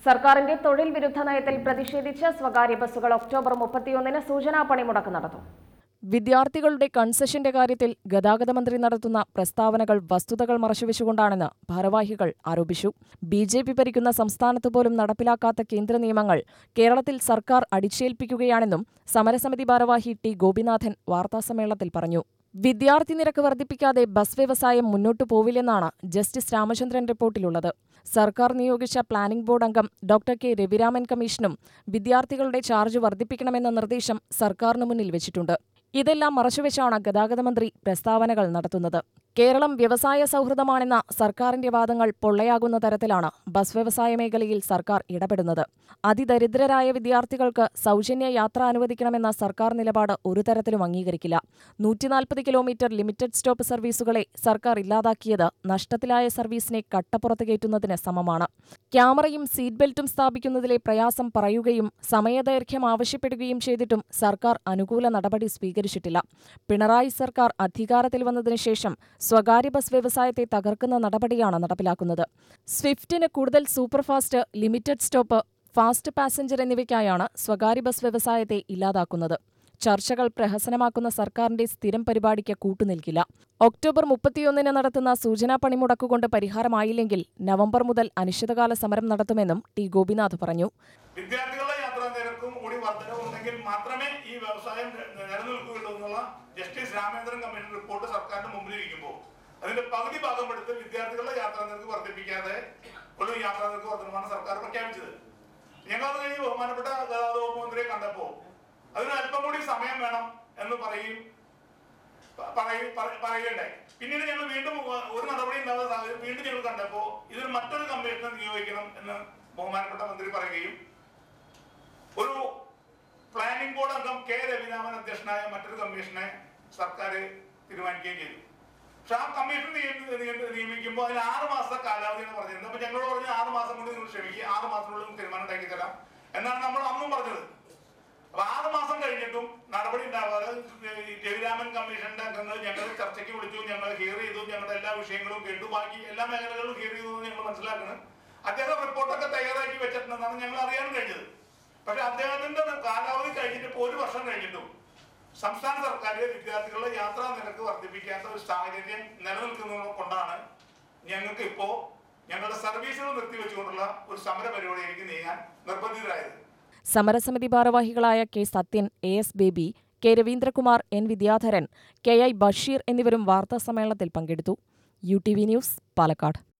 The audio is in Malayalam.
സർക്കാരിന്റെ തൊഴിൽ വിരുദ്ധ നയത്തിൽ പ്രതിഷേധിച്ച് സ്വകാര്യ ബസ്സുകൾ ഒക്ടോബർ മുപ്പത്തിയൊന്നിന് സൂചനാ പണിമുടക്ക് നടത്തും വിദ്യാർത്ഥികളുടെ കൺസെഷന്റെ കാര്യത്തിൽ ഗതാഗത മന്ത്രി നടത്തുന്ന പ്രസ്താവനകൾ വസ്തുതകൾ മറച്ചുവെച്ചുകൊണ്ടാണെന്ന് ഭാരവാഹികൾ ആരോപിച്ചു ബി ജെ പി ഭരിക്കുന്ന സംസ്ഥാനത്ത് പോലും നടപ്പിലാക്കാത്ത കേന്ദ്ര നിയമങ്ങൾ കേരളത്തിൽ സർക്കാർ അടിച്ചേൽപ്പിക്കുകയാണെന്നും സമരസമിതി ഭാരവാഹി ടി ഗോപിനാഥൻ വാർത്താസമ്മേളനത്തിൽ പറഞ്ഞു വിദ്യാർത്ഥി നിരക്ക് വർദ്ധിപ്പിക്കാതെ ബസ് വ്യവസായം മുന്നോട്ടു പോവില്ലെന്നാണ് ജസ്റ്റിസ് രാമചന്ദ്രൻ റിപ്പോർട്ടിലുള്ളത് സർക്കാർ നിയോഗിച്ച പ്ലാനിംഗ് ബോർഡ് അംഗം ഡോക്ടർ കെ രവിരാമൻ കമ്മീഷനും വിദ്യാർത്ഥികളുടെ ചാർജ് വർദ്ധിപ്പിക്കണമെന്ന നിർദ്ദേശം സർക്കാരിന് മുന്നിൽ വെച്ചിട്ടുണ്ട് ഇതെല്ലാം മറച്ചുവെച്ചാണ് ഗതാഗത മന്ത്രി പ്രസ്താവനകൾ നടത്തുന്നത് കേരളം വ്യവസായ സൗഹൃദമാണെന്ന സർക്കാരിന്റെ വാദങ്ങൾ പൊള്ളയാകുന്ന തരത്തിലാണ് ബസ് വ്യവസായ മേഖലയിൽ സർക്കാർ ഇടപെടുന്നത് അതിദരിദ്രരായ വിദ്യാർത്ഥികൾക്ക് സൗജന്യ യാത്ര അനുവദിക്കണമെന്ന സർക്കാർ നിലപാട് ഒരു തരത്തിലും അംഗീകരിക്കില്ല നൂറ്റിനാൽപ്പത് കിലോമീറ്റർ ലിമിറ്റഡ് സ്റ്റോപ്പ് സർവീസുകളെ സർക്കാർ ഇല്ലാതാക്കിയത് നഷ്ടത്തിലായ സർവീസിനെ കട്ടപ്പുറത്ത് കയറ്റുന്നതിന് സമമാണ് ക്യാമറയും സീറ്റ് ബെൽറ്റും സ്ഥാപിക്കുന്നതിലെ പ്രയാസം പറയുകയും സമയദൈർഘ്യം ആവശ്യപ്പെടുകയും ചെയ്തിട്ടും സർക്കാർ അനുകൂല നടപടി സ്വീകരിച്ചിട്ടില്ല പിണറായി സർക്കാർ അധികാരത്തിൽ വന്നതിനു ശേഷം സ്വകാര്യ ബസ് വ്യവസായത്തെ തകർക്കുന്ന നടപടിയാണ് നടപ്പിലാക്കുന്നത് സ്വിഫ്റ്റിന് കൂടുതൽ superfast limited stop fast passenger എന്നിവയ്ക്കായാണ് സ്വകാര്യ ബസ് വ്യവസായത്തെ ഇല്ലാതാക്കുന്നത് ചർച്ചകൾ പ്രഹസനമാക്കുന്ന സർക്കാരിന്റെ സ്ഥിരം പരിപാടിക്ക് കൂട്ടുനിൽക്കില്ല ഒക്ടോബർ മുപ്പത്തിയൊന്നിന് നടത്തുന്ന സൂചനാ പണിമുടക്കുകൊണ്ട് പരിഹാരമായില്ലെങ്കിൽ നവംബർ മുതൽ അനിശ്ചിതകാല സമരം നടത്തുമെന്നും ടി ഗോപിനാഥ് പറഞ്ഞു വിദ്യാർത്ഥികളുടെ യാത്രാ നിരക്കും കൂടി വർധനവുണ്ടെങ്കിൽ മാത്രമേ ഈ വ്യവസായം നിലനിൽക്കുകയുള്ളൂ എന്നുള്ള ജസ്റ്റിസ് രാമേന്ദ്രൻ കമ്മീഷൻ റിപ്പോർട്ട് സർക്കാരിന്റെ മുമ്പിലിരിക്കുമ്പോൾ അതിന്റെ പകുതി ഭാഗം എടുത്ത് വിദ്യാർത്ഥികളുടെ യാത്രാ നിരക്ക് വർദ്ധിപ്പിക്കാതെ ഉള്ള യാത്രാ നിരക്ക് വർധനമാണ് സർക്കാർ പ്രഖ്യാപിച്ചത് ഞങ്ങൾ അത് കഴിഞ്ഞ് ബഹുമാനപ്പെട്ട ഗതാഗത വകുപ്പ് മന്ത്രിയെ കണ്ടപ്പോൾ അതിന് അല്പം കൂടി സമയം വേണം എന്ന് പറയും പ- പറയ- പറ- പറയുകയുണ്ടായി പിന്നീട് ഞങ്ങൾ വീണ്ടും ഒ- ഒരു നടപടി ഉണ്ടാകുന്ന സാഹചര്യം വീണ്ടും ഞങ്ങൾ കണ്ടപ്പോൾ ഇതിന് മറ്റൊരു കമ്മീഷനെ നിയോഗിക്കണം എന്ന് ബഹുമാനപ്പെട്ട മന്ത്രി പറയുകയും ഒരു പ്ലാനിംഗ് ബോർഡ് അംഗം കെ രവിരാമൻ അധ്യക്ഷനായ മറ്റൊരു കമ്മീഷനെ സർക്കാർ തീരുമാനിക്കുകയും ചെയ്തു പക്ഷെ ആ കമ്മീഷൻ നിയമി- നിയമി- നിയമിക്കുമ്പോൾ അതിന് ആറ് മാസത്തെ കാലാവധിയാണ് പറഞ്ഞിരുന്നത് അപ്പൊ ഞങ്ങളോട് പറഞ്ഞു ആറ് മാസം കൊണ്ട് നിങ്ങൾ ക്ഷമിക്കുക ആറ് മാസത്തിനുള്ളിൽ നിങ്ങൾക്ക് തീരുമാനം ഉണ്ടാക്കി തരാം എന്നാണ് നമ്മൾ അന്നും പറഞ്ഞത് അപ്പൊ ആറ് മാസം കഴിഞ്ഞിട്ടും നടപടി ഉണ്ടാവാതെ ഈ രവിരാമൻ കമ്മീഷന്റെ അംഗങ്ങൾ ഞങ്ങൾ ചർച്ചയ്ക്ക് വിളിച്ചു ഞങ്ങൾ ഹിയർ ചെയ്തു ഞങ്ങളുടെ എല്ലാ വിഷയങ്ങളും കേട്ടു ബാക്കി എല്ലാ മേഖലകളും ഹിയർ ചെയ്തു എന്ന് ഞങ്ങൾ മനസ്സിലാക്കണം അദ്ദേഹം റിപ്പോർട്ടൊക്കെ തയ്യാറാക്കി വെച്ചിട്ടുണ്ടെന്നാണ് ഞങ്ങൾ അറിയാൻ കഴിഞ്ഞത് പക്ഷെ അദ്ദേഹത്തിന്റെ കാലാവധി കഴിഞ്ഞിട്ട് ഇപ്പൊ ഒരു വർഷം കഴിഞ്ഞിട്ടും സംസ്ഥാന സർക്കാർ വിദ്യാർത്ഥികളുടെ യാത്രാ നിരക്ക് വർദ്ധിപ്പിക്കാത്ത ഒരു സാഹചര്യം നിലനിൽക്കുന്നത് കൊണ്ടാണ് ഞങ്ങൾക്ക് ഇപ്പോ ഞങ്ങളുടെ സർവീസുകൾ നിർത്തിവെച്ചുകൊണ്ടുള്ള ഒരു സമര പരിപാടിയിലേക്ക് നീങ്ങാൻ നിർബന്ധിതരായത് സമരസമിതി ഭാരവാഹികളായ K Sathyan A S Baby K Raveendrakumar N Vidyadharan K I Basheer എന്നിവരും വാർത്താസമ്മേളനത്തിൽ പങ്കെടുത്തു U T V news Palakkad